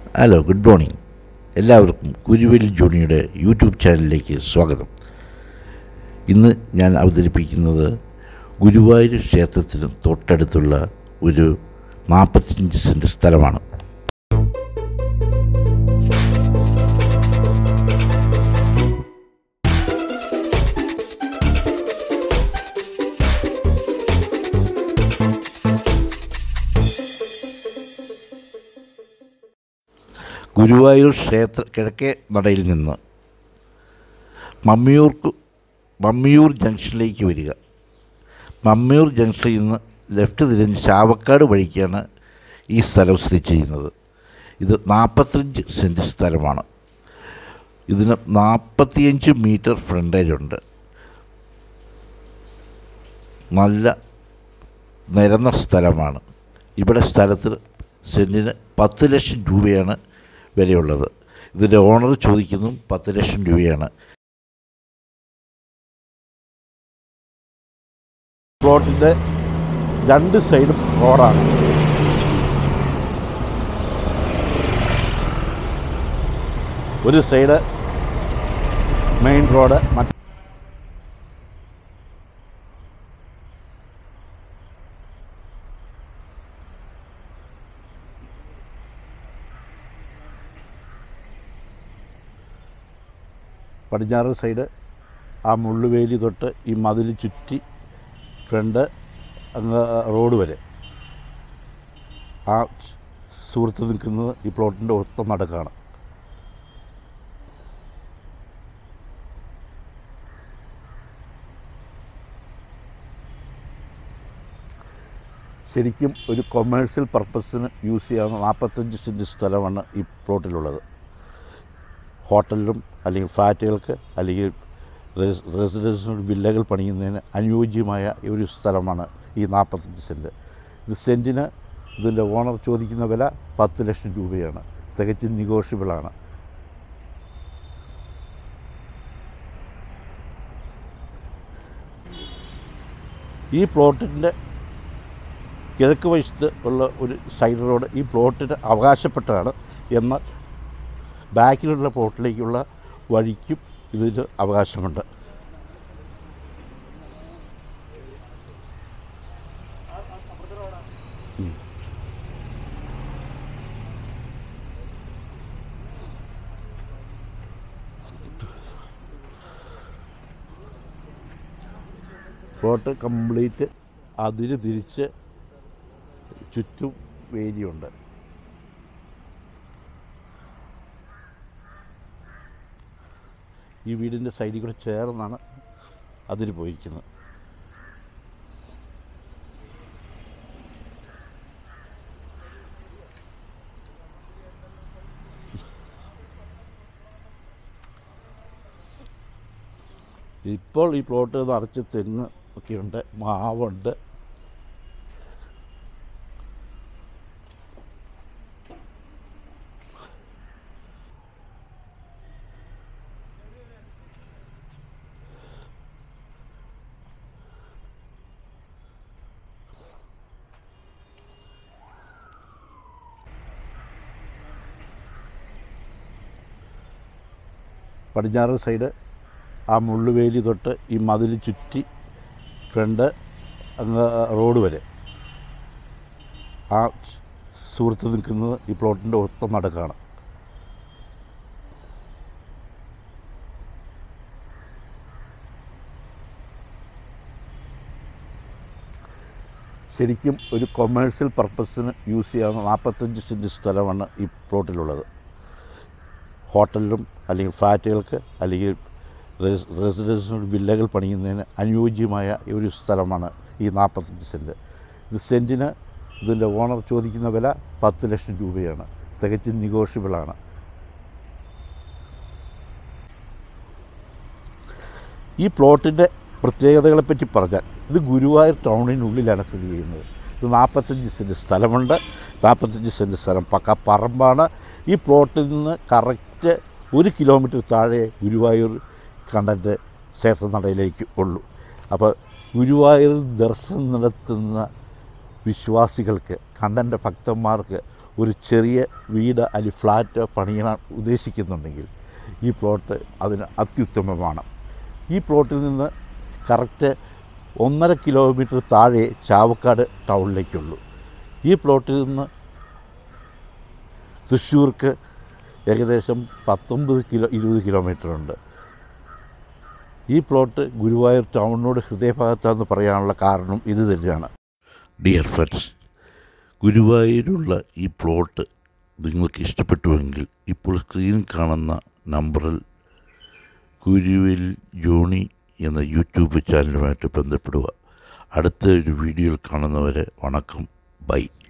Hello good morning എല്ലാവർക്കും കുരുവേലി ജോണിയുടെ YouTube ചാനലിലേക്ക് സ്വാഗതം ഇന്ന് ഞാൻ അവതരിപ്പിക്കുന്നത് ഗുരുവായൂർ ക്ഷേത്രത്തിന് തൊട്ടടുത്തുള്ള ഒരു നാൽപ്പത്തിയഞ്ച് സെൻറ്റ് സ്ഥലമാണ് ഗുരുവായൂർ ക്ഷേത്ര കിഴക്കേ നടയിൽ നിന്ന് മമ്മിയൂർക്ക് മമ്മിയൂർ ജംഗ്ഷനിലേക്ക് വരിക മമ്മിയൂർ ജംഗ്ഷനിൽ നിന്ന് ലെഫ്റ്റ് തിരിഞ്ഞ് ചാവക്കാട് വഴിക്കാണ് ഈ സ്ഥലം സ്ഥിതി ചെയ്യുന്നത് ഇത് നാൽപ്പത്തഞ്ച് സെൻറ്റ് സ്ഥലമാണ് ഇതിന് നാൽപ്പത്തിയഞ്ച് മീറ്റർ ഫ്രണ്ടേജ് ഉണ്ട് നല്ല നിരന്ന സ്ഥലമാണ് ഇവിടെ സ്ഥലത്തിന് സെൻറ്റിന് പത്ത് ലക്ഷം രൂപയാണ് വിലയുള്ളത് ഇതിൻ്റെ ഓണർ ചോദിക്കുന്നതും പത്ത് ലക്ഷം രൂപയാണ് പ്ലോട്ടിൻ്റെ രണ്ട് സൈഡും റോഡാണ് ഒരു സൈഡ് മെയിൻ റോഡ് മറ്റ് പടിഞ്ഞാറ് സൈഡ് ആ മുള്ളുവേലി തൊട്ട് ഈ മതിൽ ചുറ്റി ഫ്രണ്ട് അങ്ങ് റോഡ് വരെ ആ സുഹൃത്ത് നിൽക്കുന്നത് ഈ പ്ലോട്ടിൻ്റെ ഒത്ത നടക്കാണ് ശരിക്കും ഒരു കൊമേഴ്സ്യൽ പർപ്പസിന് യൂസ് ചെയ്യാവുന്ന നാൽപ്പത്തഞ്ച് സെൻറ്റ് സ്ഥലമാണ് ഈ പ്ലോട്ടിലുള്ളത് ഹോട്ടലിലും അല്ലെങ്കിൽ ഫ്ലാറ്റുകൾക്ക് അല്ലെങ്കിൽ റെസ് റെസിഡൻഷ്യൽ വില്ലകൾ പണിയുന്നതിന് അനുയോജ്യമായ ഒരു സ്ഥലമാണ് ഈ നാൽപ്പത്തഞ്ച് സെൻറ്റ് ഇത് സെൻറ്റിന് ഇതിൻ്റെ ഓണർ ചോദിക്കുന്ന വില പത്ത് ലക്ഷം രൂപയാണ് തികച്ചും നിഗോഷ്യബിളാണ് ഈ പ്ലോട്ടിൻ്റെ കിഴക്ക് വശത്ത് ഉള്ള ഒരു സൈഡ് റോഡ് ഈ പ്ലോട്ടിന് അവകാശപ്പെട്ടതാണ് എന്നാൽ ബാക്കിലുള്ള പ്ലോട്ടിലേക്കുള്ള വഴിക്കും ഇതിന് അവകാശമുണ്ട് ഉം. പ്ലോട്ട് കംപ്ലീറ്റ് അതിര് തിരിച്ച് ചുറ്റും വേലിയുണ്ട് ഈ വീടിൻ്റെ സൈഡിൽ കൂടെ ചേർന്നാണ് അതിൽ പോയിരിക്കുന്നത് ഇപ്പോൾ ഈ പ്ലോട്ട് നിറച്ച് തെങ്ങ് ഒക്കെയുണ്ട് മാവുണ്ട് പടിഞ്ഞാറ് സൈഡ് ആ മുള്ളുവേലി തൊട്ട് ഈ മതിൽ ചുറ്റി ഫ്രണ്ട് അങ്ങ് റോഡ് വരെ ആ സുഹൃത്ത് നിൽക്കുന്നത് ഈ പ്ലോട്ടിൻ്റെ ഒത്ത നടക്കാണ് ശരിക്കും ഒരു കൊമേഴ്സ്യൽ പർപ്പസിന് യൂസ് ചെയ്യാവുന്ന നാൽപ്പത്തഞ്ച് സെൻറ്റ് സ്ഥലമാണ് ഈ പ്ലോട്ടിലുള്ളത് ഹോട്ടലിലും അല്ലെങ്കിൽ ഫ്ലാറ്റുകൾക്ക് അല്ലെങ്കിൽ റെസ് റെസിഡൻഷ്യൽ വില്ലകൾ പണിയുന്നതിന് അനുയോജ്യമായ ഒരു സ്ഥലമാണ് ഈ നാൽപ്പത്തഞ്ച് സെൻറ്റ് ഇത് സെൻറ്റിന് ഇതിൻ്റെ ഓണർ ചോദിക്കുന്ന വില പത്ത് ലക്ഷം രൂപയാണ് തികച്ചും നിഗോഷ്യബിളാണ് ഈ പ്ലോട്ടിൻ്റെ പ്രത്യേകതകളെപ്പറ്റി പറഞ്ഞാൽ ഇത് ഗുരുവായൂർ ടൗണിനുള്ളിലാണ് സ്ഥിതി ചെയ്യുന്നത് ഇത് നാൽപ്പത്തഞ്ച് സെൻറ്റ് സ്ഥലമുണ്ട് നാൽപ്പത്തഞ്ച് സെൻറ്റ് സ്ഥലം പക്ക പറമ്പാണ് ഈ പ്ലോട്ടിൽ നിന്ന് കറക്റ്റ് ഒരു കിലോമീറ്റർ താഴെ ഗുരുവായൂർ കണ്ടൻറ്റ് ക്ഷേത്രനടയിലേക്ക് ഉള്ളൂ അപ്പോൾ ഗുരുവായൂർ ദർശനം നടത്തുന്ന വിശ്വാസികൾക്ക് കണ്ണൻ്റെ ഭക്തന്മാർക്ക് ഒരു ചെറിയ വീട് അല്ലെങ്കിൽ ഫ്ലാറ്റ് പണിയാൻ ഉദ്ദേശിക്കുന്നുണ്ടെങ്കിൽ ഈ പ്ലോട്ട് അതിന് അത്യുത്തമമാണ് ഈ പ്ലോട്ടിൽ നിന്ന് കറക്റ്റ് ഒന്നര കിലോമീറ്റർ താഴെ ചാവക്കാട് ടൗണിലേക്കുള്ളൂ ഈ പ്ലോട്ടിൽ നിന്ന് തൃശ്ശൂർക്ക് ഏകദേശം പത്തൊമ്പത് കിലോ ഇരുപത് കിലോമീറ്റർ ഉണ്ട് ഈ പ്ലോട്ട് ഗുരുവായൂർ ടൗണിനോട് ഹൃദയഭാഗത്താണെന്ന് പറയാനുള്ള കാരണം ഇത് തന്നെയാണ് ഡിയർ ഫ്രണ്ട്സ് ഗുരുവായൂരുള്ള ഈ പ്ലോട്ട് നിങ്ങൾക്ക് ഇഷ്ടപ്പെട്ടുവെങ്കിൽ ഇപ്പോൾ സ്ക്രീനിൽ കാണുന്ന നമ്പറിൽ ഗുരുവിൽ ജോണി എന്ന യൂട്യൂബ് ചാനലുമായിട്ട് ബന്ധപ്പെടുക അടുത്ത ഒരു വീഡിയോയിൽ കാണുന്നവരെ വണക്കം ബൈ